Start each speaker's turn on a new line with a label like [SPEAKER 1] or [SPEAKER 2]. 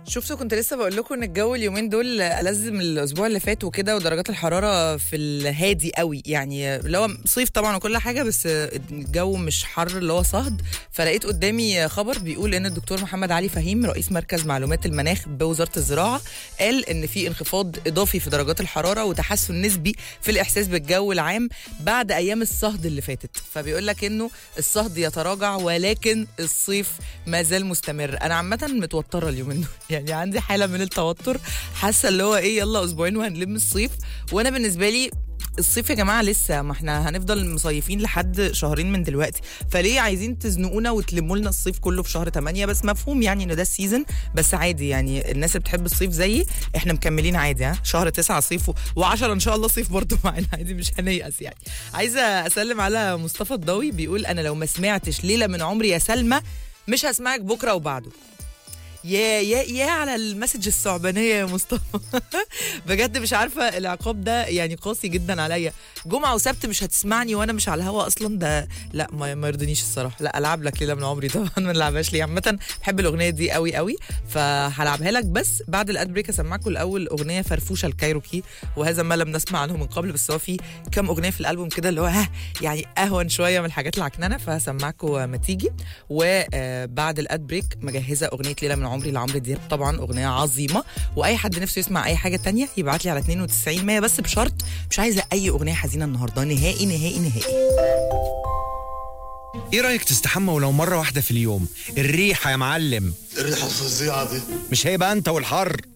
[SPEAKER 1] شفتوا كنت لسه بقول لكم ان الجو اليومين دول ألزم الاسبوع اللي فات وكده ودرجات الحراره في الهادي قوي يعني اللي هو صيف طبعا وكل حاجه بس الجو مش حر اللي هو صهد فلقيت قدامي خبر بيقول ان الدكتور محمد علي فهيم رئيس مركز معلومات المناخ بوزاره الزراعه قال ان في انخفاض اضافي في درجات الحراره وتحسن نسبي في الاحساس بالجو العام بعد ايام الصهد اللي فاتت فبيقول لك انه الصهد يتراجع ولكن الصيف ما زال مستمر انا عامه متوتره اليومين دول يعني عندي حاله من التوتر حاسه اللي هو ايه يلا اسبوعين وهنلم الصيف وانا بالنسبه لي الصيف يا جماعه لسه ما احنا هنفضل مصيفين لحد شهرين من دلوقتي فليه عايزين تزنقونا وتلموا لنا الصيف كله في شهر 8 بس مفهوم يعني ان ده السيزون بس عادي يعني الناس اللي بتحب الصيف زيي احنا مكملين عادي ها شهر 9 صيف و10 ان شاء الله صيف برضه معانا عادي مش هنيأس يعني عايزه اسلم على مصطفى الضوي بيقول انا لو ما سمعتش ليله من عمري يا سلمى مش هسمعك بكره وبعده يا يا يا على المسج الثعبانيه يا مصطفى بجد مش عارفه العقاب ده يعني قاسي جدا عليا جمعه وسبت مش هتسمعني وانا مش على الهوا اصلا ده لا ما, ما يرضنيش الصراحه لا العب لك ليله من عمري طبعا ما نلعبهاش ليه عامه بحب الاغنيه دي قوي قوي فهلعبها لك بس بعد الاد بريك اسمعكم الاول اغنيه فرفوشه الكايروكي وهذا ما لم نسمع عنه من قبل بس هو في كام اغنيه في الالبوم كده اللي هو ها يعني اهون شويه من الحاجات العكننه فهسمعكم ما تيجي وبعد الاد بريك مجهزه اغنيه ليله من عمري لعمرو دياب طبعا اغنيه عظيمه واي حد نفسه يسمع اي حاجه تانية يبعت لي على 92 100 بس بشرط مش عايزه اي اغنيه حزينه النهارده نهائي نهائي نهائي
[SPEAKER 2] ايه رايك تستحمى ولو مره واحده في اليوم الريحه يا معلم
[SPEAKER 3] الريحة الفظيعة دي
[SPEAKER 2] مش هيبقى انت والحر